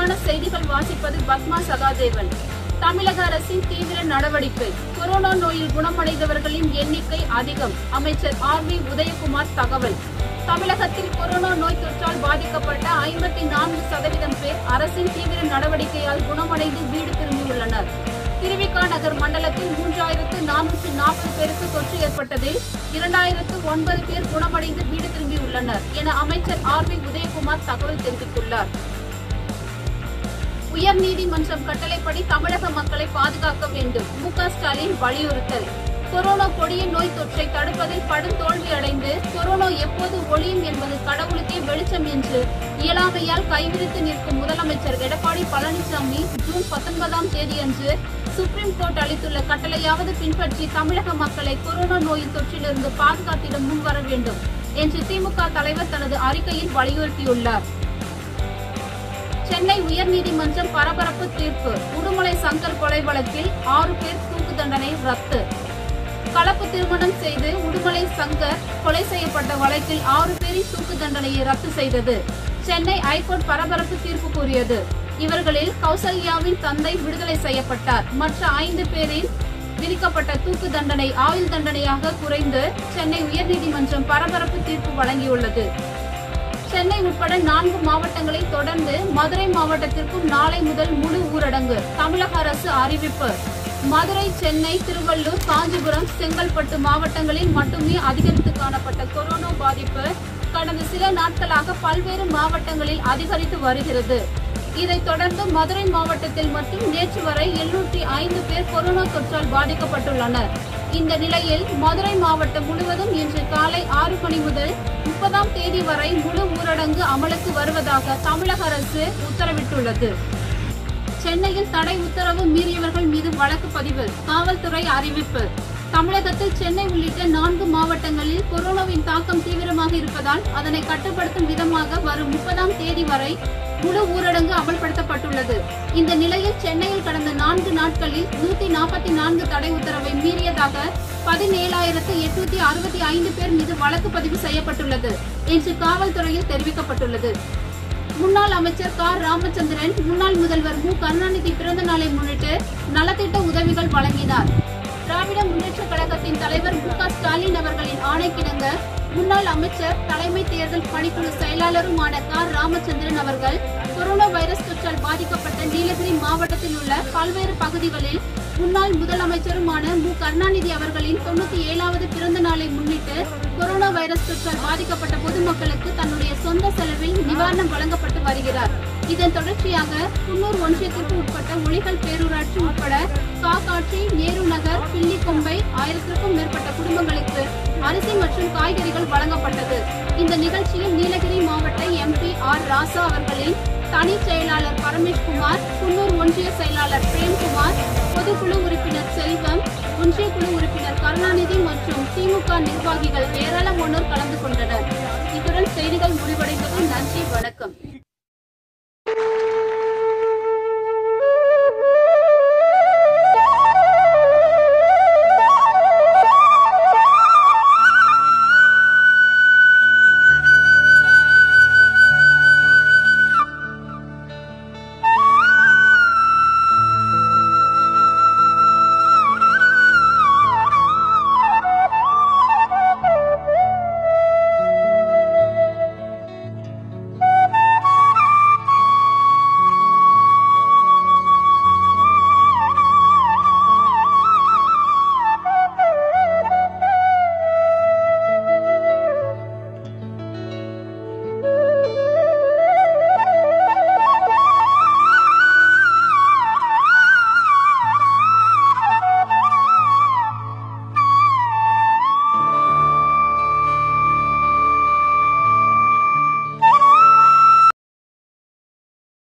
விரிவான செய்திகள் வாசிப்பது பத்மா சகாதேவன் தமிழக அரசின் தீவிர நடவடிக்கை கொரோனா நோயில் குணமடைந்தவர்களின் எண்ணிக்கை அதிகம் அமைச்சர் ஆர் வி உதயகுமார் தகவல் தமிழகத்தில் கொரோனா நோய் தொற்றால் பாதிக்கப்பட்ட ஐம்பத்தி நான்கு சதவீதம் பேர் அரசின் தீவிர நடவடிக்கையால் குணமடைந்து வீடு திரும்பியுள்ளனர் திருவிகா நகர் மண்டலத்தில் மூன்றாயிரத்து நானூற்று நாற்பது பேருக்கு தொற்று ஏற்பட்டதில் இரண்டாயிரத்து ஒன்பது பேர் குணமடைந்து வீடு திரும்பியுள்ளனர் என அமைச்சர் ஆர் வி உதயகுமார் தகவல் தெரிவித்துள்ளார் உயர்நீதிமன்றம் கட்டளைப்படி தமிழக மக்களை பாதுகாக்க வேண்டும் மு க ஸ்டாலின் வலியுறுத்தல் கொரோனா கொடிய நோய் தொற்றை தடுப்பதில் படும் தோல்வியடைந்து கொரோனா எப்போது ஒளியும் என்பது கடவுளுக்கே வெளிச்சம் என்று இயலாமையால் கைவிரித்து நிற்கும் முதலமைச்சர் எடப்பாடி பழனிசாமி ஜூன் பத்தொன்பதாம் தேதியன்று சுப்ரீம் கோர்ட் அளித்துள்ள கட்டளையாவது பின்பற்றி தமிழக மக்களை கொரோனா நோய் தொற்றிலிருந்து பாதுகாத்திட முன்வர வேண்டும் என்று திமுக தலைவர் தனது அறிக்கையில் வலியுறுத்தியுள்ளார் சென்னை உயர்நீதிமன்றம் பரபரப்பு தீர்ப்பு உடுமலை சங்கர் கொலை வழக்கில் ஆறு பேர் தூக்கு தண்டனை ரத்து கலப்பு திருமணம் செய்து உடுமலை சங்கர் கொலை செய்யப்பட்ட வழக்கில் ஆறு பேரின் தூக்கு தண்டனையை ரத்து செய்தது சென்னை ஐகோர்ட் பரபரப்பு தீர்ப்பு கூறியது இவர்களில் கௌசல்யாவின் தந்தை விடுதலை செய்யப்பட்டார் மற்ற ஐந்து பேரின் விதிக்கப்பட்ட தூக்கு தண்டனை ஆயுள் தண்டனையாக குறைந்து சென்னை உயர்நீதிமன்றம் பரபரப்பு தீர்ப்பு வழங்கியுள்ளது சென்னை உட்பட நான்கு மாவட்டங்களை தொடர்ந்து மதுரை மாவட்டத்திற்கும் நாளை முதல் முழு ஊரடங்கு தமிழக அரசு அறிவிப்பு மதுரை சென்னை திருவள்ளூர் காஞ்சிபுரம் செங்கல்பட்டு மாவட்டங்களில் மட்டுமே அதிகரித்து காணப்பட்ட கொரோனா பாதிப்பு கடந்த சில நாட்களாக பல்வேறு மாவட்டங்களில் அதிகரித்து வருகிறது இதைத் தொடர்ந்து மதுரை மாவட்டத்தில் மட்டும் நேற்று வரை எழுநூற்றி ஐந்து பேர் கொரோனா தொற்றால் பாதிக்கப்பட்டுள்ளனர் இந்த நிலையில் மதுரை மாவட்டம் முழுவதும் இன்று காலை ஆறு மணி முதல் முப்பதாம் தேதி வரை முழு ஊரடங்கு அமலுக்கு வருவதாக தமிழக அரசு உத்தரவிட்டுள்ளது சென்னையில் தடை உத்தரவு மீறியவர்கள் மீது வழக்கு பதிவு காவல்துறை அறிவிப்பு தமிழகத்தில் சென்னை உள்ளிட்ட நான்கு மாவட்டங்களில் கொரோனாவின் தாக்கம் தீவிரமாக இருப்பதால் அதனை கட்டுப்படுத்தும் விதமாக வரும் முப்பதாம் தேதி வரை முழு ஊரடங்கு அமல்படுத்தப்பட்டுள்ளது இந்த நிலையில் சென்னையில் கடந்த நான்கு நாட்களில் நூத்தி நாற்பத்தி நான்கு தடை உத்தரவை மீறியதாக பதினேழாயிரத்து எட்நூத்தி அறுபத்தி ஐந்து பேர் மீது வழக்கு பதிவு செய்யப்பட்டுள்ளது என்று காவல்துறையில் தெரிவிக்கப்பட்டுள்ளது முன்னாள் அமைச்சர் க ராமச்சந்திரன் முன்னாள் முதல்வர் மு கருணாநிதி பிறந்த நாளை முன்னிட்டு நலத்திட்ட உதவிகள் வழங்கினார் திராவிட முன்னேற்ற கழகத்தின் தலைவர் மு க ஸ்டாலின் அவர்களின் ஆணைக்கிணங்க முன்னாள் அமைச்சர் தலைமை தேர்தல் பணிக்குழு செயலாளருமான க ராமச்சந்திரன் அவர்கள் கொரோனா வைரஸ் தொற்றால் பாதிக்கப்பட்ட நீலகிரி மாவட்டத்தில் உள்ள பல்வேறு பகுதிகளில் முன்னாள் முதலமைச்சருமான மு கருணாநிதி அவர்களின் தொண்ணூத்தி ஏழாவது பிறந்த நாளை முன்னிட்டு கொரோனா வைரஸ் தொற்றால் பாதிக்கப்பட்ட பொதுமக்களுக்கு தன்னுடைய சொந்த செலவில் நிவாரணம் வழங்கப்பட்டு வருகிறார் இதன் தொடர்ச்சியாக குன்னூர் ஒன்றியத்திற்கு உட்பட்ட ஒளிகள் பேரூராட்சி உட்பட காக்காட்சி நேரு நகர் பில்லிக்கொம்பை ஆயிரத்திற்கும் மேற்பட்ட குடும்பங்களுக்கு அரிசி மற்றும் காய்கறிகள் வழங்கப்பட்டது இந்த நிகழ்ச்சியில் நீலகிரி மாவட்ட எம்பி ஆர் ராசா அவர்களின் தனி செயலாளர் பரமேஷ்குமார் குன்னூர் ஒன்றிய செயலாளர் பிரேம்குமார் பொதுக்குழு உறுப்பினர் செல்வம் ஒன்றிய குழு உறுப்பினர் கருணாநிதி மற்றும் திமுக நிர்வாகிகள் ஏராளமான